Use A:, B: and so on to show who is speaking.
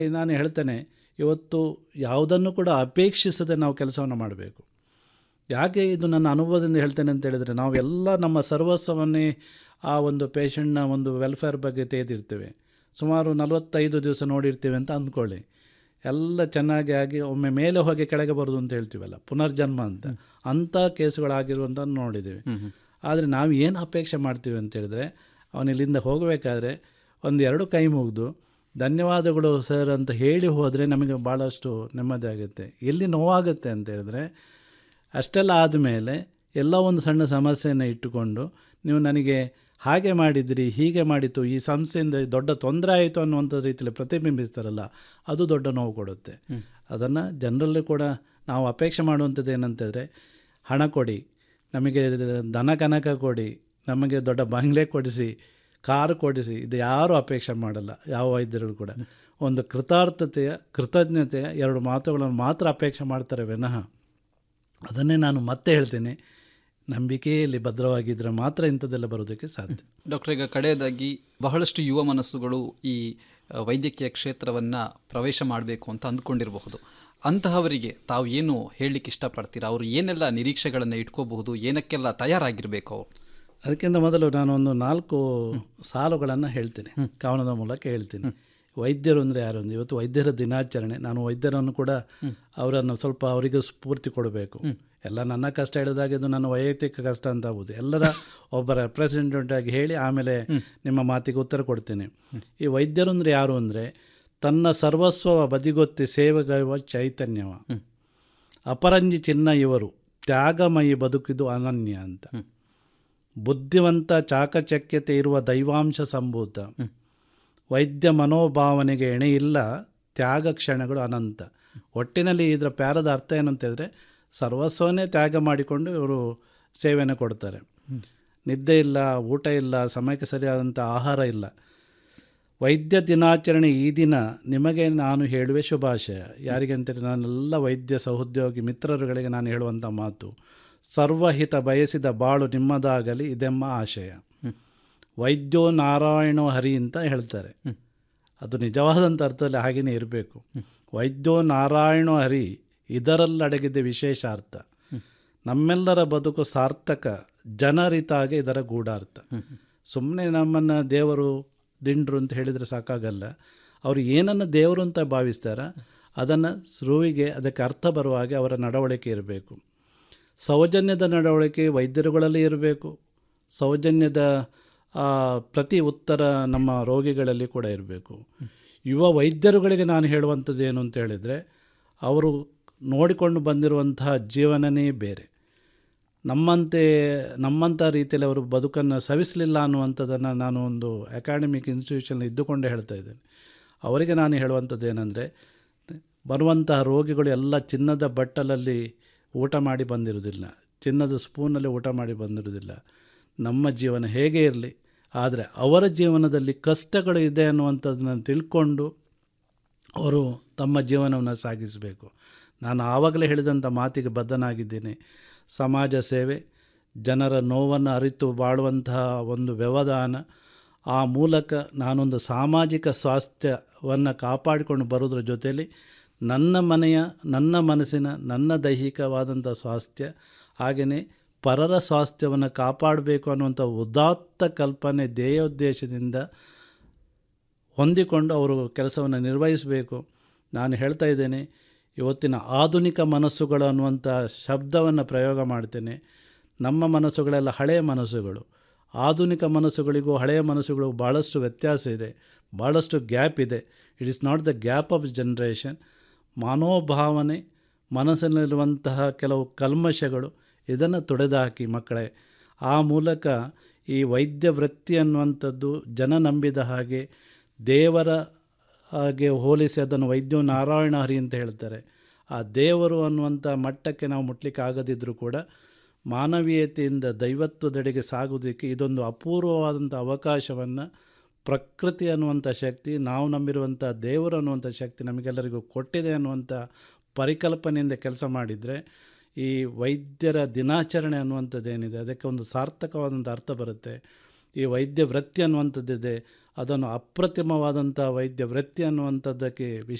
A: ನಾನು ಹೇಳ್ತೇನೆ ಇವತ್ತು ಯಾವುದನ್ನು ಕೂಡ ಅಪೇಕ್ಷಿಸದೆ ನಾವು ಕೆಲಸವನ್ನು ಮಾಡಬೇಕು ಯಾಕೆ ಇದು ನನ್ನ ಅನುಭವದಿಂದ ಹೇಳ್ತೇನೆ ಅಂತ ಹೇಳಿದರೆ ನಾವೆಲ್ಲ ನಮ್ಮ ಸರ್ವಸ್ವವನ್ನೇ ಆ ಒಂದು ಪೇಷಂಟ್ನ ಒಂದು ವೆಲ್ಫೇರ್ ಬಗ್ಗೆ ತೆಗೆದಿರ್ತೇವೆ ಸುಮಾರು ನಲವತ್ತೈದು ದಿವಸ ನೋಡಿರ್ತೀವಿ ಅಂತ ಅಂದ್ಕೊಳ್ಳಿ ಎಲ್ಲ ಚೆನ್ನಾಗಿ ಆಗಿ ಒಮ್ಮೆ ಮೇಲೆ ಹೋಗಿ ಕೆಳಗೆ ಬರೋದು ಅಂತ ಹೇಳ್ತೀವಲ್ಲ ಪುನರ್ಜನ್ಮ ಅಂತ ಅಂಥ ಕೇಸುಗಳಾಗಿರುವಂಥ ನೋಡಿದ್ದೀವಿ ಆದರೆ ನಾವು ಏನು ಅಪೇಕ್ಷೆ ಮಾಡ್ತೀವಿ ಅಂತ ಹೇಳಿದ್ರೆ ಅವನು ಇಲ್ಲಿಂದ ಹೋಗಬೇಕಾದ್ರೆ ಒಂದು ಎರಡು ಕೈ ಮುಗಿದು ಧನ್ಯವಾದಗಳು ಸರ್ ಅಂತ ಹೇಳಿ ಹೋದರೆ ನಮಗೆ ಭಾಳಷ್ಟು ನೆಮ್ಮದಿ ಆಗುತ್ತೆ ಎಲ್ಲಿ ನೋವಾಗುತ್ತೆ ಅಂತ ಹೇಳಿದ್ರೆ ಅಷ್ಟೆಲ್ಲ ಆದಮೇಲೆ ಎಲ್ಲ ಒಂದು ಸಣ್ಣ ಸಮಸ್ಯೆಯನ್ನು ಇಟ್ಟುಕೊಂಡು ನೀವು ನನಗೆ ಹಾಗೆ ಮಾಡಿದಿರಿ ಹೀಗೆ ಮಾಡಿತು ಈ ಸಂಸ್ಥೆಯಿಂದ ದೊಡ್ಡ ತೊಂದರೆ ಆಯಿತು ಅನ್ನುವಂಥ ರೀತಿಯಲ್ಲಿ ಪ್ರತಿಬಿಂಬಿಸ್ತಾರಲ್ಲ ಅದು ದೊಡ್ಡ ನೋವು ಕೊಡುತ್ತೆ ಅದನ್ನು ಜನರಲ್ಲಿ ಕೂಡ ನಾವು ಅಪೇಕ್ಷೆ ಮಾಡುವಂಥದ್ದು ಏನಂತಂದರೆ ಹಣ ಕೊಡಿ ನಮಗೆ ದನ ಕನಕ ಕೊಡಿ ನಮಗೆ ದೊಡ್ಡ ಬಂಗ್ಲೆ ಕೊಡಿಸಿ ಕಾರು ಕೊಡಿಸಿ ಇದು ಯಾರೂ ಅಪೇಕ್ಷೆ ಮಾಡಲ್ಲ ಯಾವ ವೈದ್ಯರು ಕೂಡ ಒಂದು ಕೃತಾರ್ಥತೆಯ ಕೃತಜ್ಞತೆಯ ಎರಡು ಮಾತುಗಳನ್ನು ಮಾತ್ರ ಅಪೇಕ್ಷೆ ಮಾಡ್ತಾರೆ ವಿನಃ ಅದನ್ನೇ ನಾನು ಮತ್ತೆ ಹೇಳ್ತೇನೆ ನಂಬಿಕೆಯಲ್ಲಿ ಭದ್ರವಾಗಿದ್ದರೆ ಮಾತ್ರ ಇಂಥದ್ದೆಲ್ಲ ಬರೋದಕ್ಕೆ ಸಾಧ್ಯ
B: ಡಾಕ್ಟರ್ ಈಗ ಕಡೆಯದಾಗಿ ಬಹಳಷ್ಟು ಯುವ ಮನಸ್ಸುಗಳು ಈ ಆ, ವೈದ್ಯಕೀಯ ಕ್ಷೇತ್ರವನ್ನು ಪ್ರವೇಶ ಮಾಡಬೇಕು ಅಂತ ಅಂದ್ಕೊಂಡಿರಬಹುದು ಅಂತಹವರಿಗೆ ತಾವು ಏನು ಹೇಳಲಿಕ್ಕೆ ಇಷ್ಟಪಡ್ತೀರಾ ಅವರು ಏನೆಲ್ಲ ನಿರೀಕ್ಷೆಗಳನ್ನು ಇಟ್ಕೋಬಹುದು ಏನಕ್ಕೆಲ್ಲ ತಯಾರಾಗಿರಬೇಕು ಅವರು
A: ಅದಕ್ಕಿಂತ ಮೊದಲು ನಾನು ಒಂದು ನಾಲ್ಕು ಸಾಲುಗಳನ್ನು ಹೇಳ್ತೀನಿ ಕವನದ ಮೂಲಕ ಹೇಳ್ತೀನಿ ವೈದ್ಯರು ಅಂದರೆ ಯಾರು ಅಂದರೆ ಇವತ್ತು ವೈದ್ಯರ ದಿನಾಚರಣೆ ನಾನು ವೈದ್ಯರನ್ನು ಕೂಡ ಅವರನ್ನು ಸ್ವಲ್ಪ ಅವರಿಗೆ ಸ್ಫೂರ್ತಿ ಕೊಡಬೇಕು ಎಲ್ಲ ನನ್ನ ಕಷ್ಟ ಹೇಳಿದಾಗ ಇದು ನನ್ನ ವೈಯಕ್ತಿಕ ಕಷ್ಟ ಅಂತ ಆಗ್ಬೋದು ಎಲ್ಲರ ಒಬ್ಬ ರೆಪ್ರೆಸೆಂಟೇಟಿವ್ ಆಗಿ ಹೇಳಿ ಆಮೇಲೆ ನಿಮ್ಮ ಮಾತಿಗೆ ಉತ್ತರ ಕೊಡ್ತೀನಿ ಈ ವೈದ್ಯರು ಅಂದರೆ ಯಾರು ಅಂದರೆ ತನ್ನ ಸರ್ವಸ್ವವ ಬದಿಗೊತ್ತಿ ಸೇವೆಗೈವ ಚೈತನ್ಯವ ಅಪರಂಜಿ ಚಿನ್ನ ಇವರು ತ್ಯಾಗಮಯಿ ಬದುಕಿದು ಅನನ್ಯ ಅಂತ ಬುದ್ಧಿವಂತ ಚಾಕಚಕ್ಯತೆ ಇರುವ ದೈವಾಂಶ ಸಂಭೂತ ವೈದ್ಯ ಮನೋಭಾವನೆಗೆ ಎಣೆಯಿಲ್ಲ ತ್ಯಾಗ ಕ್ಷಣಗಳು ಅನಂತ ಒಟ್ಟಿನಲ್ಲಿ ಇದರ ಪ್ಯಾರದ ಅರ್ಥ ಏನು ಅಂತ ಹೇಳಿದ್ರೆ ಸರ್ವಸ್ವನೇ ತ್ಯಾಗ ಮಾಡಿಕೊಂಡು ಇವರು ಸೇವೆಯನ್ನು ಕೊಡ್ತಾರೆ ನಿದ್ದೆ ಇಲ್ಲ ಊಟ ಇಲ್ಲ ಸಮಯಕ್ಕೆ ಸರಿಯಾದಂಥ ಆಹಾರ ಇಲ್ಲ ವೈದ್ಯ ದಿನಾಚರಣೆ ಈ ದಿನ ನಿಮಗೆ ನಾನು ಹೇಳುವೆ ಶುಭಾಶಯ ಯಾರಿಗೆ ಅಂತೇಳಿ ನಾನೆಲ್ಲ ವೈದ್ಯ ಸಹೋದ್ಯೋಗಿ ಮಿತ್ರರುಗಳಿಗೆ ನಾನು ಹೇಳುವಂಥ ಮಾತು ಸರ್ವಹಿತ ಬಯಸಿದ ಬಾಳು ನಿಮ್ಮದಾಗಲಿ ಇದೆಮ್ಮ ಆಶಯ ವೈದ್ಯೋ ನಾರಾಯಣೋ ಹರಿ ಅಂತ ಹೇಳ್ತಾರೆ ಅದು ನಿಜವಾದಂಥ ಅರ್ಥದಲ್ಲಿ ಹಾಗೆಯೇ ಇರಬೇಕು ವೈದ್ಯೋ ನಾರಾಯಣೋ ಹರಿ ಇದರಲ್ಲಡಗಿದೆ ವಿಶೇಷ ಅರ್ಥ ನಮ್ಮೆಲ್ಲರ ಬದುಕು ಸಾರ್ಥಕ ಜನರಿತಾಗೆ ಇದರ ಗೂಢಾರ್ಥ ಸುಮ್ಮನೆ ನಮ್ಮನ್ನು ದೇವರು ದಿಂಡ್ರು ಅಂತ ಹೇಳಿದರೆ ಸಾಕಾಗಲ್ಲ ಅವರು ಏನನ್ನು ದೇವರು ಅಂತ ಭಾವಿಸ್ತಾರ ಅದನ್ನು ಸುರುವಿಗೆ ಅದಕ್ಕೆ ಅರ್ಥ ಬರುವ ಹಾಗೆ ಅವರ ನಡವಳಿಕೆ ಇರಬೇಕು ಸೌಜನ್ಯದ ನಡವಳಿಕೆ ವೈದ್ಯರುಗಳಲ್ಲಿ ಇರಬೇಕು ಸೌಜನ್ಯದ ಆ, ಪ್ರತಿ ಉತ್ತರ ನಮ್ಮ ರೋಗಿಗಳಲ್ಲಿ ಕೂಡ ಇರಬೇಕು ಯುವ ವೈದ್ಯರುಗಳಿಗೆ ನಾನು ಹೇಳುವಂಥದ್ದು ಏನು ಅಂತ ಹೇಳಿದರೆ ಅವರು ನೋಡಿಕೊಂಡು ಬಂದಿರುವಂತಹ ಜೀವನನೇ ಬೇರೆ ನಮ್ಮಂತೆ ನಮ್ಮಂಥ ರೀತಿಯಲ್ಲಿ ಅವರು ಬದುಕನ್ನು ಸವಿಸಲಿಲ್ಲ ಅನ್ನುವಂಥದ್ದನ್ನು ನಾನು ಒಂದು ಅಕಾಡೆಮಿಕ್ ಇನ್ಸ್ಟಿಟ್ಯೂಷನ್ ಇದ್ದುಕೊಂಡೇ ಹೇಳ್ತಾ ಇದ್ದೇನೆ ಅವರಿಗೆ ನಾನು ಹೇಳುವಂಥದ್ದು ಏನಂದರೆ ಬರುವಂತಹ ರೋಗಿಗಳು ಎಲ್ಲ ಚಿನ್ನದ ಬಟ್ಟಲಲ್ಲಿ ಊಟ ಮಾಡಿ ಬಂದಿರುವುದಿಲ್ಲ ಚಿನ್ನದ ಸ್ಪೂನಲ್ಲಿ ಊಟ ಮಾಡಿ ಬಂದಿರುವುದಿಲ್ಲ ನಮ್ಮ ಜೀವನ ಹೇಗೆ ಇರಲಿ ಆದರೆ ಅವರ ಜೀವನದಲ್ಲಿ ಕಷ್ಟಗಳು ಇದೆ ಅನ್ನುವಂಥದ್ದನ್ನು ತಿಳ್ಕೊಂಡು ಅವರು ತಮ್ಮ ಜೀವನವನ್ನು ಸಾಗಿಸಬೇಕು ನಾನು ಆವಾಗಲೇ ಹೇಳಿದಂಥ ಮಾತಿಗೆ ಬದ್ಧನಾಗಿದ್ದೇನೆ ಸಮಾಜ ಸೇವೆ ಜನರ ನೋವನ್ನು ಅರಿತು ಬಾಳುವಂತಹ ಒಂದು ವ್ಯವಧಾನ ಆ ಮೂಲಕ ನಾನೊಂದು ಸಾಮಾಜಿಕ ಸ್ವಾಸ್ಥ್ಯವನ್ನು ಕಾಪಾಡಿಕೊಂಡು ಬರೋದ್ರ ಜೊತೆಯಲ್ಲಿ ನನ್ನ ಮನೆಯ ನನ್ನ ಮನಸ್ಸಿನ ನನ್ನ ದೈಹಿಕವಾದಂಥ ಸ್ವಾಸ್ಥ್ಯ ಹಾಗೆಯೇ ಪರರ ಸ್ವಾಸ್ಥ್ಯವನ್ನು ಕಾಪಾಡಬೇಕು ಅನ್ನುವಂಥ ಉದಾತ್ತ ಕಲ್ಪನೆ ಧ್ಯೇಯೋದ್ದೇಶದಿಂದ ಹೊಂದಿಕೊಂಡು ಅವರು ಕೆಲಸವನ್ನು ನಿರ್ವಹಿಸಬೇಕು ನಾನು ಹೇಳ್ತಾ ಇದ್ದೇನೆ ಇವತ್ತಿನ ಆಧುನಿಕ ಮನಸ್ಸುಗಳು ಅನ್ನುವಂಥ ಶಬ್ದವನ್ನು ಪ್ರಯೋಗ ಮಾಡ್ತೇನೆ ನಮ್ಮ ಮನಸ್ಸುಗಳೆಲ್ಲ ಹಳೆಯ ಮನಸ್ಸುಗಳು ಆಧುನಿಕ ಮನಸ್ಸುಗಳಿಗೂ ಹಳೆಯ ಮನಸ್ಸುಗಳಿಗೂ ಭಾಳಷ್ಟು ವ್ಯತ್ಯಾಸ ಇದೆ ಭಾಳಷ್ಟು ಗ್ಯಾಪ್ ಇದೆ it is not the gap of generation ಮನೋಭಾವನೆ ಮನಸ್ಸಿನಲ್ಲಿರುವಂತಹ ಕೆಲವು ಕಲ್ಮಶಗಳು ಇದನ್ನು ತೊಡೆದುಹಾಕಿ ಮಕ್ಕಳೇ ಆ ಮೂಲಕ ಈ ವೈದ್ಯ ವೃತ್ತಿ ಅನ್ನುವಂಥದ್ದು ಜನ ನಂಬಿದ ಹಾಗೆ ದೇವರ ಹಾಗೆ ಹೋಲಿಸಿ ಅದನ್ನು ವೈದ್ಯೋ ನಾರಾಯಣ ಹರಿ ಅಂತ ಹೇಳ್ತಾರೆ ಆ ದೇವರು ಅನ್ನುವಂಥ ಮಟ್ಟಕ್ಕೆ ನಾವು ಮುಟ್ಲಿಕ್ಕೆ ಆಗದಿದ್ದರೂ ಕೂಡ ಮಾನವೀಯತೆಯಿಂದ ದೈವತ್ವದೆಡೆಗೆ ಸಾಗುವುದಕ್ಕೆ ಇದೊಂದು ಅಪೂರ್ವವಾದಂಥ ಅವಕಾಶವನ್ನು ಪ್ರಕೃತಿ ಅನ್ನುವಂಥ ಶಕ್ತಿ ನಾವು ನಂಬಿರುವಂಥ ದೇವರು ಅನ್ನುವಂಥ ಶಕ್ತಿ ನಮಗೆಲ್ಲರಿಗೂ ಕೊಟ್ಟಿದೆ ಅನ್ನುವಂಥ ಪರಿಕಲ್ಪನೆಯಿಂದ ಕೆಲಸ ಮಾಡಿದರೆ ಈ ವೈದ್ಯರ ದಿನಾಚರಣೆ ಅನ್ನುವಂಥದ್ದು ಏನಿದೆ ಅದಕ್ಕೆ ಒಂದು ಸಾರ್ಥಕವಾದಂಥ ಅರ್ಥ ಬರುತ್ತೆ ಈ ವೈದ್ಯ ವೃತ್ತಿ ಅನ್ನುವಂಥದ್ದಿದೆ ಅದನ್ನು ಅಪ್ರತಿಮವಾದಂಥ ವೈದ್ಯ ವೃತ್ತಿ ಅನ್ನುವಂಥದ್ದಕ್ಕೆ